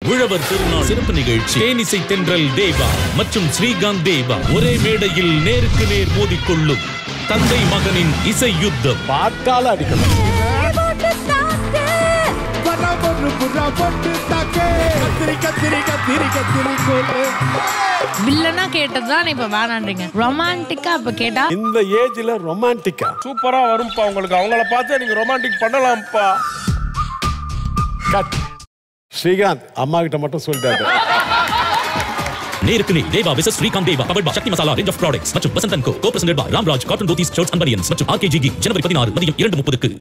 உழவர் திருநாள் சிறப்பு நிகழ்ச்சி தேனிசை தென்றல் தேவா மற்றும் ஸ்ரீகாந்த் தேவா ஒரே மேடையில் நேருக்கு நேர் மோதிக்கொள்ளும் தந்தை மகனின் இசை யுத்தம் பாட்டால அடிக்கணும் கத்திரி கத்திரி கத்திரி கத்திரி கோலு வில்லனா கேட்டதுதான் இப்ப வேணான்றீங்க ரொமான்டிக்கா இப்ப கேட்டா இந்த ஏஜ்ல ரொமான்டிக்கா சூப்பரா வரும்பா உங்களுக்கு அவங்கள பார்த்து நீங்க ரொமான்டிக் பண்ணலாம்ப்பா கட் ஸ்ரீகாந்த் அம்மா கிட்ட மட்டும் சொல்லிட்டாரு நேருக்கு நேர் Deva wishes Srikanth Deva powered by Sakthi Masala range of products மற்றும் Vasanthan co co presented by Ramraj cotton dhotis shirts and banians மற்றும் ஆர்கேஜி ஜனவரி பதினாறு மதியம் இரண்டு முப்பதுக்கு